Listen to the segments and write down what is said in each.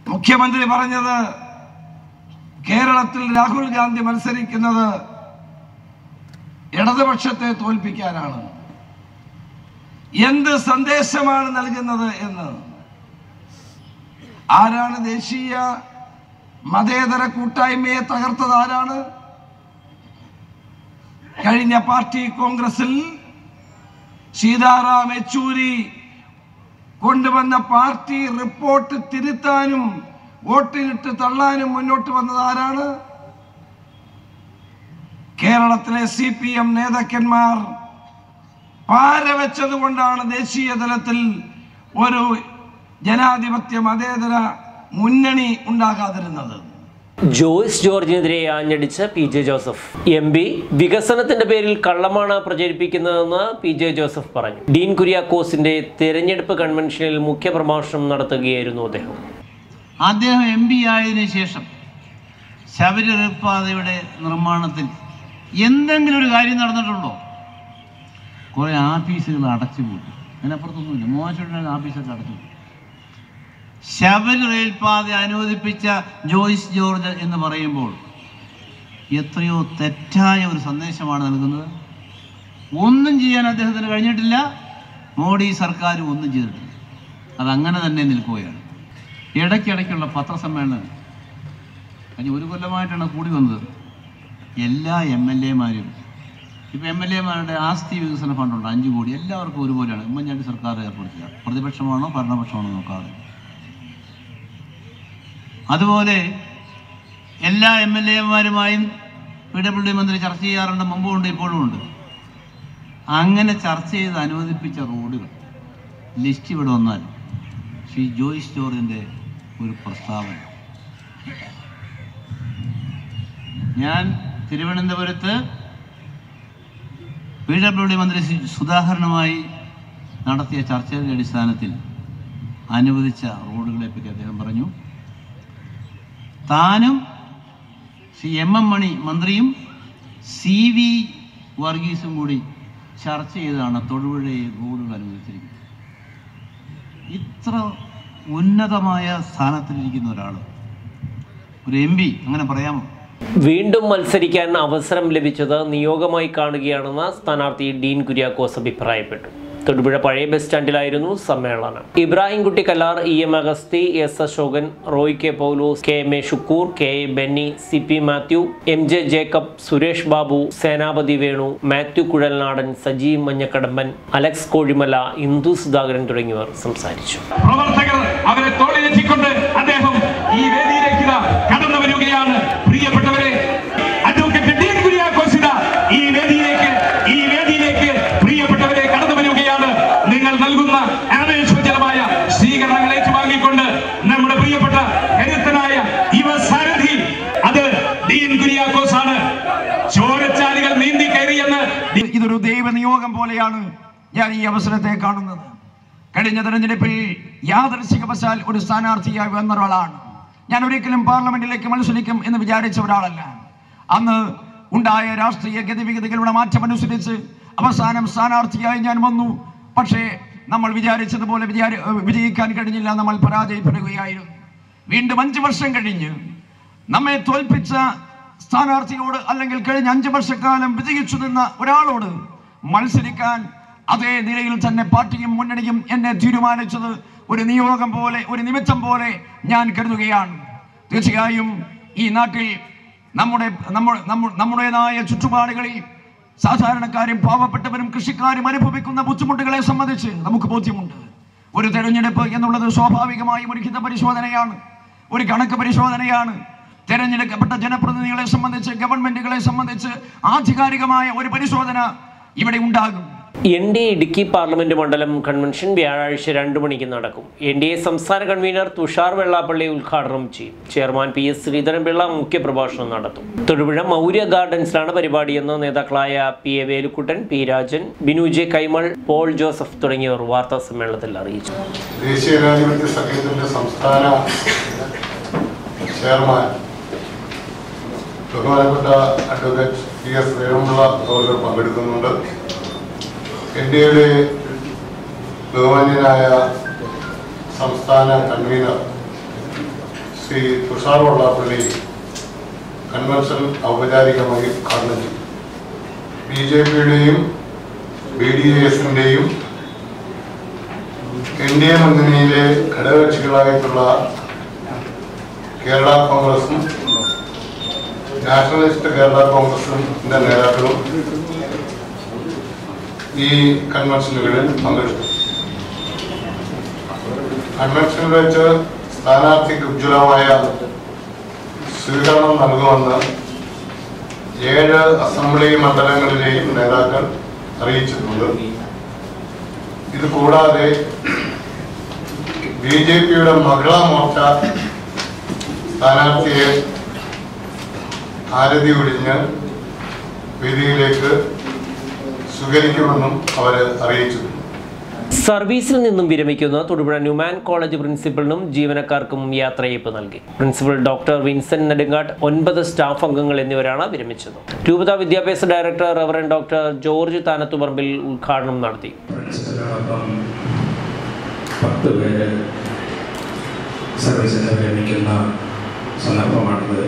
മുഖ്യമന്ത്രി പറഞ്ഞത് കേരളത്തിൽ രാഹുൽ ഗാന്ധി മത്സരിക്കുന്നത് ഇടതുപക്ഷത്തെ തോൽപ്പിക്കാനാണ് എന്ത് സന്ദേശമാണ് നൽകുന്നത് എന്ന് ആരാണ് ദേശീയ മതേതര കൂട്ടായ്മയെ തകർത്തത് ആരാണ് കഴിഞ്ഞ പാർട്ടി കോൺഗ്രസിൽ സീതാറാം യെച്ചൂരി കൊണ്ടുവന്ന പാർട്ടി റിപ്പോർട്ട് തിരുത്താനും വോട്ടിലിട്ട് തള്ളാനും മുന്നോട്ട് വന്നത് ആരാണ് കേരളത്തിലെ സി പി എം നേതാക്കന്മാർ പാരവെച്ചത് കൊണ്ടാണ് ദേശീയ തലത്തിൽ ഒരു ജനാധിപത്യ മതേതര മുന്നണി ഉണ്ടാകാതിരുന്നത് ജോയ്സ് ജോർജിനെതിരെ ആഞ്ഞടിച്ച P J Joseph M P വികസനത്തിന്റെ പേരിൽ കള്ളമാണ് പ്രചരിപ്പിക്കുന്നതെന്ന് പി ജെ ജോസഫ് പറഞ്ഞു ഡീൻ കുര്യാക്കോസിന്റെ തെരഞ്ഞെടുപ്പ് കൺവെൻഷനിൽ മുഖ്യപ്രഭാഷണം നടത്തുകയായിരുന്നു അദ്ദേഹം അദ്ദേഹം എം പി ആയതിനു ശേഷം ശബരിമല പാതയുടെ നിർമ്മാണത്തിൽ എന്തെങ്കിലും ഒരു കാര്യം നടന്നിട്ടുണ്ടോ കുറേ ആഫീസുകൾ അടച്ചുപൂട്ടി അതിനപ്പുറത്തൊന്നുമില്ല മൂവാറ്റുപുഴ ആഫീസൊക്കെ അടച്ചുപൂട്ടി ശബരി റെയിൽപാത അനുവദിപ്പിച്ച ജോയ്സ് ജോർജ് എന്ന് പറയുമ്പോൾ എത്രയോ തെറ്റായ ഒരു സന്ദേശമാണ് നൽകുന്നത് ഒന്നും ചെയ്യാൻ അദ്ദേഹത്തിന് കഴിഞ്ഞിട്ടില്ല മോഡി സർക്കാർ ഒന്നും ചെയ്തിട്ടില്ല അതങ്ങനെ തന്നെ നിൽക്കുകയാണ് ഇടയ്ക്കിടയ്ക്കുള്ള പത്രസമ്മേളനം കഴിഞ്ഞ ഒരു കൊല്ലമായിട്ടാണ് കൂടി വന്നത് എല്ലാ എം എൽ എമാരും ഇപ്പോൾ എം എൽ എമാരുടെ ആസ്തി വികസന ഫണ്ടുണ്ട് അഞ്ച് കോടി എല്ലാവർക്കും ഒരുപോലെയാണ് ഉമ്മൻചാണ്ടി സർക്കാർ ഏർപ്പെടുത്തിയ പ്രതിപക്ഷമാണോ ഭരണപക്ഷമാണോ നോക്കാതെ അതുപോലെ എല്ലാ എം എൽ എമാരുമായും പി ഡബ്ല്യു ഡി മന്ത്രി ചർച്ച ചെയ്യാറുണ്ട് മുമ്പുണ്ട് ഇപ്പോഴും ഉണ്ട് അങ്ങനെ ചർച്ച ചെയ്ത് അനുവദിപ്പിച്ച റോഡുകൾ ലിസ്റ്റ് ഇവിടെ വന്നാൽ ശ്രീ ജോയിസ് ജോർജിൻ്റെ ഒരു പ്രസ്താവന ഞാൻ തിരുവനന്തപുരത്ത് പി ഡബ്ല്യു ഡി മന്ത്രി ശ്രീ സുധാകരനുമായി നടത്തിയ ചർച്ചയുടെ അടിസ്ഥാനത്തിൽ അനുവദിച്ച റോഡുകളെ പറ്റി അദ്ദേഹം പറഞ്ഞു താനും ശ്രീ എം എം മണി മന്ത്രിയും സി വി വർഗീസും കൂടി ചർച്ച ചെയ്താണ് തൊടുപുഴയിൽ റോഡുകൾ അനുവദിച്ചിരിക്കുന്നത് ഇത്ര ഉന്നതമായ സ്ഥാനത്തിലിരിക്കുന്ന ഒരാൾ ഒരു എം പി അങ്ങനെ പറയാമോ വീണ്ടും മത്സരിക്കാൻ അവസരം ലഭിച്ചത് നിയോഗമായി കാണുകയാണെന്ന് സ്ഥാനാർത്ഥി ഡീൻ കുര്യാക്കോസ് അഭിപ്രായപ്പെട്ടു തൊടുപുഴ പഴയ ബസ് സ്റ്റാൻഡിലായിരുന്നു സമ്മേളനം Ibrahimkutty Kallar E M Augusthy S Ashokan Roy K Paulose K M A Shukkur K A Benny C P Mathew M J Jacob Suresh Babu Senapathy Venu Mathew Kuzhalnadan Sajeev Manjakadamban Alex Kozhimala Indu Sudhakaran തുടങ്ങിയവർ സംസാരിച്ചു പ്രവർത്തകർ അവരെ തോളിലെത്തിക്കൊണ്ട് അദ്ദേഹം ഈ വേദിയിലേക്ക് ഇതാ കടന്നു വരികയാണ് പ്രിയപ്പെട്ടവരെ അഡ്വക്കേറ്റ് ഡീൻ കുര്യാക്കോസ് ഇതാ ഈ വേദിയിലേക്ക് ഈ വേദിയിലേക്ക് പ്രിയപ്പെട്ടവരെ കടന്നു വരികയാണ് നിങ്ങൾ നൽകുന്ന ആവേശോജ്വലമായ സ്വീകരണങ്ങൾ ഏറ്റുവാങ്ങിക്കൊണ്ട് നമ്മുടെ പ്രിയപ്പെട്ട കരുത്തനായ യുവസാരഥി അത് ഡീൻ കുര്യാക്കോസ് ആണ് ചോരച്ചാലുകൾ നീന്തി കയറിയെന്ന് ഇതൊരു ദൈവനിയോഗം പോലെയാണ് ഞാൻ ഈ അവസരത്തെ കാണുന്നത് കഴിഞ്ഞ തെരഞ്ഞെടുപ്പിൽ യാദർശികവശാൽ ഒരു സ്ഥാനാർത്ഥിയായി വന്ന ഒരാളാണ് ഞാൻ ഒരിക്കലും പാർലമെന്റിലേക്ക് മത്സരിക്കും എന്ന് വിചാരിച്ച ഒരാളല്ല അന്ന് ഉണ്ടായ രാഷ്ട്രീയ ഗതിവിഗതികളുടെ മാറ്റമനുസരിച്ച് അവസാനം സ്ഥാനാർത്ഥിയായി ഞാൻ വന്നു പക്ഷേ നമ്മൾ വിചാരിച്ചതുപോലെ വിചാരി വിജയിക്കാൻ കഴിഞ്ഞില്ല നമ്മൾ പരാജയപ്പെടുകയായിരുന്നു വീണ്ടും അഞ്ചു വർഷം കഴിഞ്ഞ് നമ്മെ തോൽപ്പിച്ച സ്ഥാനാർത്ഥിയോട് അല്ലെങ്കിൽ കഴിഞ്ഞ അഞ്ചു വർഷക്കാലം വിജയിച്ചു നിന്ന ഒരാളോട് മത്സരിക്കാൻ അതേ നിലയിൽ തന്നെ പാർട്ടിയും മുന്നണിയും എന്നെ തീരുമാനിച്ചത് ഒരു നിയോഗം പോലെ ഒരു നിമിത്തം പോലെ ഞാൻ കരുതുകയാണ് തീർച്ചയായും ഈ നാട്ടിൽ നമ്മുടെ നമ്മ- നമ്മ- നമ്മുടേതായ ചുറ്റുപാടുകളിൽ സാധാരണക്കാരും പാവപ്പെട്ടവരും കൃഷിക്കാരും അനുഭവിക്കുന്ന ബുദ്ധിമുട്ടുകളെ സംബന്ധിച്ച് നമുക്ക് ബോധ്യമുണ്ട് ഒരു തെരഞ്ഞെടുപ്പ് എന്നുള്ളത് സ്വാഭാവികമായും ഒരു ഹിത പരിശോധനയാണ് ഒരു കണക്ക് പരിശോധനയാണ് തെരഞ്ഞെടുക്കപ്പെട്ട ജനപ്രതിനിധികളെ സംബന്ധിച്ച് ഗവൺമെന്റുകളെ സംബന്ധിച്ച് ആധികാരികമായ ഒരു പരിശോധന ഇവിടെ ഉണ്ടാകും N D A Idukki parliament മണ്ഡലം കൺവെൻഷൻ വ്യാഴാഴ്ച രണ്ടു മണിക്ക് നടക്കും എൻ ഡി എ സംസ്ഥാന കൺവീനർ തുഷാർ വെള്ളാപ്പള്ളി ഉദ്ഘാടനം ചെയ്യും ചെയർമാൻ പി എസ് ശ്രീധരൻപിള്ള മുഖ്യപ്രഭാഷണം നടത്തും തൊടുപുഴ മൗര്യ ഗാർഡൻസിലാണ് പരിപാടിയെന്ന് നേതാക്കളായ P A Velukkuttan P Rajan Binu J Kaimal Paul Joseph തുടങ്ങിയവർ വാർത്താ സമ്മേളനത്തിൽ അറിയിച്ചു ദേശീയ ജനാധിപത്യ സഖ്യത്തിന്റെ സംസ്ഥാന ചെയർമാൻ ബഹുമാനപ്പെട്ട അഡ്വക്കേറ്റ് പി എസ് വേണുള്ള അവർ പങ്കെടുക്കുന്നുണ്ട് എൻ ഡി എയുടെ ബഹുമാന്യനായ സംസ്ഥാന കൺവീനർ ശ്രീ തുഷാർ വള്ളാപ്പള്ളി കൺവെൻഷൻ ഔപചാരികമായി ഉദ്ഘാടനം ചെയ്തു ബി ജെ പിയുടെയും ബി ഡി എസിൻ്റെയും എൻ ഡി എ മുന്നണിയിലെ ഘടകകക്ഷികളായിട്ടുള്ള കേരള കോൺഗ്രസും നാഷണലിസ്റ്റ് കേരള കോൺഗ്രസിന്റെ നേതാക്കളും ഈ കൺവെൻഷനുകളിൽ പങ്കെടുത്തു കൺവെൻഷനിൽ വെച്ച് സ്ഥാനാർത്ഥിക്ക് ഉജ്ജ്വലമായ സ്വീകരണം നൽകുമെന്ന് ഏഴ് അസംബ്ലി മണ്ഡലങ്ങളിലെയും നേതാക്കൾ അറിയിച്ചിട്ടുണ്ട് ഇത് കൂടാതെ ബി ജെ പിയുടെ മഹിളാ മോർച്ച സ്ഥാനാർത്ഥിയെ ആരതി ഒഴിഞ്ഞ് വേദിയിലേക്ക് സ്വീകരിക്കുമെന്നും അവർ അറിയിച്ചിട്ടുണ്ട് സർവീസിൽ നിന്നും വിരമിക്കുന്ന തൊടുപുഴ ന്യൂമാൻ കോളേജ് പ്രിൻസിപ്പലിനും ജീവനക്കാർക്കും യാത്രയയപ്പ് നൽകി പ്രിൻസിപ്പൽ ഡോക്ടർ വിൻസെന്റ് നെടുങ്ങാട്ട് ഒൻപത് സ്റ്റാഫ് അംഗങ്ങൾ എന്നിവരാണ് വിരമിച്ചത് രൂപത വിദ്യാഭ്യാസ director reverend doctor George Thanathuparambil ഉദ്ഘാടനം നടത്തി പ്രിൻസിപ്പലിനോടൊപ്പം പത്ത് പേര് സർവീസിൽ വിരമിക്കുന്ന സന്ദർഭമാണിത്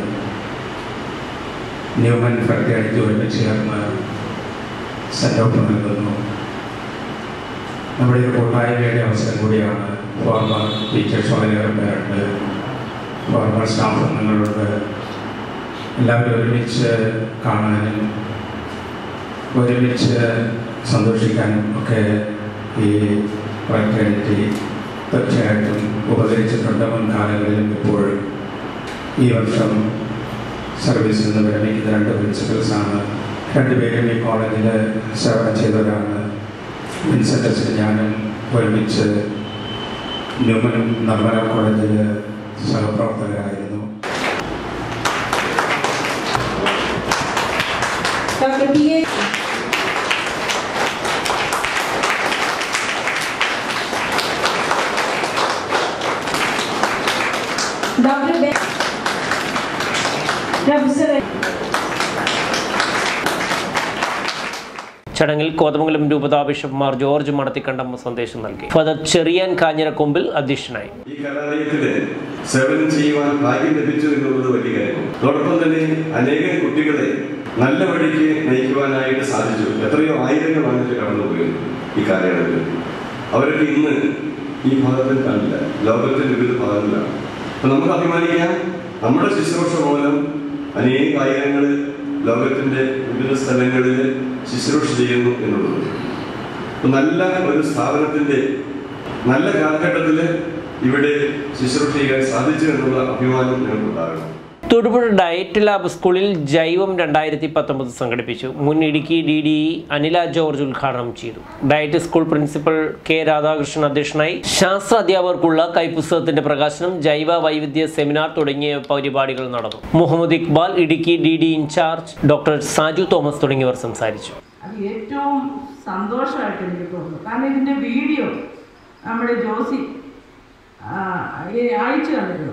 ന്യൂമൻ ഫാക്ടറി അടിച്ച് ഒരുമിച്ച് ചേർന്ന് സെൻഡ് ഓഫ് നൽകുന്നു നമ്മുടെ ഒരു കൂട്ടായ്മയുടെ അവസരം കൂടിയാണ് ഫോർമർ ടീച്ചേഴ്സ് വളരെയേറെ പേരുണ്ട് ഫോർമർ സ്റ്റാഫ് അംഗങ്ങളുണ്ട് എല്ലാവരും ഒരുമിച്ച് കാണാനും ഒരുമിച്ച് സന്തോഷിക്കാനും ഒക്കെ ഈ ഫ്രാറ്റേണിറ്റി തീർച്ചയായിട്ടും ഉപകരിച്ചിട്ടുണ്ട് മുൻകാലങ്ങളിലും ഇപ്പോഴും ഈ വർഷം സർവീസിൽ നിന്ന് വിരമിക്കുന്ന രണ്ട് പ്രിൻസിപ്പൽസാണ് രണ്ടുപേരും ഈ കോളേജിൽ സേവനം ചെയ്തവരാണ് വിൻസെൻറ്റസിന് ഞാനും ഒരുമിച്ച് ന്യൂമനും നിർമ്മല കോളേജിൽ സഹപ്രവർത്തകരായിരുന്നു Dr. P.A. Dr. Ben. Professor ചടങ്ങിൽ കോതമംഗലം രൂപതാ ബിഷപ്പ്മാർ ജോർജ് മടത്തിക്കണ്ടം സന്ദേശം നൽകി ഫാദർ ചെറിയാൻ കാഞ്ഞിരക്കൊമ്പിൽ അധ്യക്ഷനായി ഈ കലാലയത്തിന് സേവനം ചെയ്യുവാൻ ഭാഗ്യം ലഭിച്ചു എന്നുള്ളത് വലിയ കാര്യം അതോടൊപ്പം തന്നെ അനേകം കുട്ടികളെ നല്ല വഴിക്ക് നയിക്കുവാനായിട്ട് സാധിച്ചു എത്രയോ ആയിരങ്ങളാണ് ഇതിൽ കടന്നുപോയത് ഈ കാലയളവിൽ അവരൊക്കെ ഇന്ന് ഈ ഭാഗത്തിൽ കാണില്ല ലോകത്തിന്റെ വിവിധ ഭാഗങ്ങളിലാണ് അപ്പൊ നമുക്ക് അഭിമാനിക്കാം നമ്മുടെ ശുശ്രൂഷ മൂലം അനേക ആയിരങ്ങൾ ലോകത്തിന്റെ വിവിധ സ്ഥലങ്ങളിൽ ശുശ്രൂഷ ചെയ്യുന്നു എന്നുള്ളത് അപ്പൊ നല്ല ഒരു സ്ഥാപനത്തിന്റെ നല്ല കാലഘട്ടത്തിൽ ഇവിടെ ശുശ്രൂഷ ചെയ്യാൻ സാധിച്ചു എന്നുള്ള അഭിമാനം ഞങ്ങൾക്കുണ്ടാകണം തൊടുപുഴ ഡയറ്റ് ലാബ് സ്കൂളിൽ ജൈവം രണ്ടായിരത്തി പത്തൊമ്പത് സംഘടിപ്പിച്ചു മുൻ ഇടുക്കി ഡി ഡി അനില ജോർജ് ഉദ്ഘാടനം ചെയ്തു DIET school principal K Radhakrishnan അധ്യക്ഷനായി ശാസ്ത്ര അധ്യാപകർക്കുള്ള കൈപ്പുസ്തകത്തിന്റെ പ്രകാശനം ജൈവ വൈവിധ്യ സെമിനാർ തുടങ്ങിയ പരിപാടികൾ നടന്നു Muhammad Iqbal Idukki D D in charge doctor Saju Thomas തുടങ്ങിയവർ സംസാരിച്ചു അത് ഏറ്റവും സന്തോഷമായിട്ട് എനിക്ക് തോന്നുന്നു കാരണം ഇതിൻ്റെ വീഡിയോ നമ്മുടെ ജോസി ആ, ഈ അയച്ചു തന്നിരുന്നു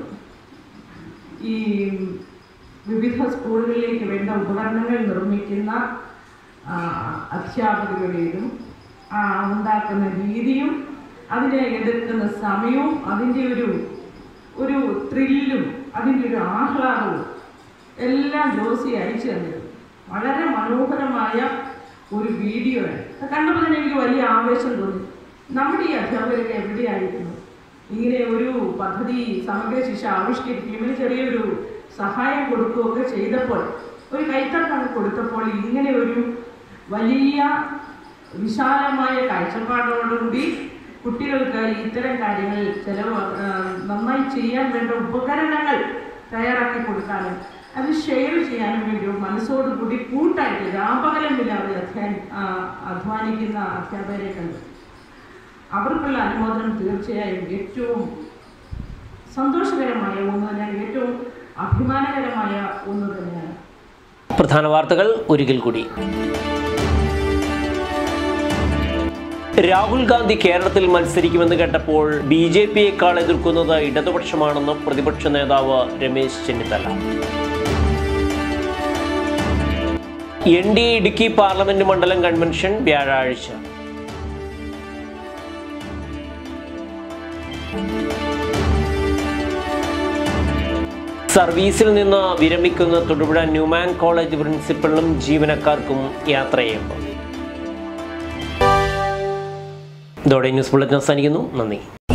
ഈ വിവിധ സ്കൂളുകളിലേക്ക് വേണ്ട ഉപകരണങ്ങൾ നിർമ്മിക്കുന്ന ആ, അധ്യാപകരുടേതും ആ, ഉണ്ടാക്കുന്ന രീതിയും അതിനെ എടുക്കുന്ന സമയവും അതിൻ്റെ ഒരു ഒരു ത്രില്ലും അതിൻ്റെ ഒരു ആഹ്ലാദവും എല്ലാം ജോസി അയച്ചു തന്നിരുന്നു വളരെ മനോഹരമായ ഒരു വീഡിയോ ആണ് അത് കണ്ടപ്പോൾ തന്നെ എനിക്ക് വലിയ ആവേശം തോന്നി നമ്മുടെ ഈ അധ്യാപകരൊക്കെ എവിടെയായിരുന്നു ഇങ്ങനെ ഒരു പദ്ധതി സമഗ്ര ശിക്ഷ ആവിഷ്കരിക്കുകയും ഇതിന് ചെറിയൊരു സഹായം കൊടുക്കുകയൊക്കെ ചെയ്തപ്പോൾ ഒരു കൈത്തട്ടാണ് കൊടുത്തപ്പോൾ ഇങ്ങനെ ഒരു വലിയ വിശാലമായ കാഴ്ചപ്പാടോടുകൂടി കുട്ടികൾക്ക് ഇത്തരം കാര്യങ്ങൾ ചിലവ് ആ, നന്നായി ചെയ്യാൻ വേണ്ട ഉപകരണങ്ങൾ തയ്യാറാക്കി കൊടുക്കാനും അത് ഷെയർ ചെയ്യാനും വേണ്ടി ഒരു മനസ്സോടുകൂടി കൂട്ടായിട്ട് രാപകലമില്ലാതെ അധ്വാനി ആ, അധ്വാനിക്കുന്ന അധ്യാപകരെ കണ്ടു അവർക്കുള്ള അനുമോദനം തീർച്ചയായും ഏറ്റവും സന്തോഷകരമായ ഒന്ന് തന്നെയാണ് ഏറ്റവും അഭിമാനകരമായ ഒന്ന് തന്നെയാണ് പ്രധാന വാർത്തകൾ ഒരിക്കൽ കൂടി രാഹുൽ ഗാന്ധി കേരളത്തിൽ മത്സരിക്കുമെന്ന് കേട്ടപ്പോൾ ബി ജെ പിയേക്കാൾ എതിർക്കുന്നത് ഇടതുപക്ഷമാണെന്ന് പ്രതിപക്ഷ നേതാവ് Ramesh Chennithala N D A Idukki parliament മണ്ഡലം കൺവെൻഷൻ വ്യാഴാഴ്ച സർവീസിൽ നിന്ന് വിരമിക്കുന്ന തൊടുപുഴ ന്യൂമാൻ കോളേജ് പ്രിൻസിപ്പലിനും ജീവനക്കാർക്കും യാത്രയേമ്പ് ഇതോടെ ന്യൂസ് ബുള്ളറ്റിൻ അവസാനിക്കുന്നു നന്ദി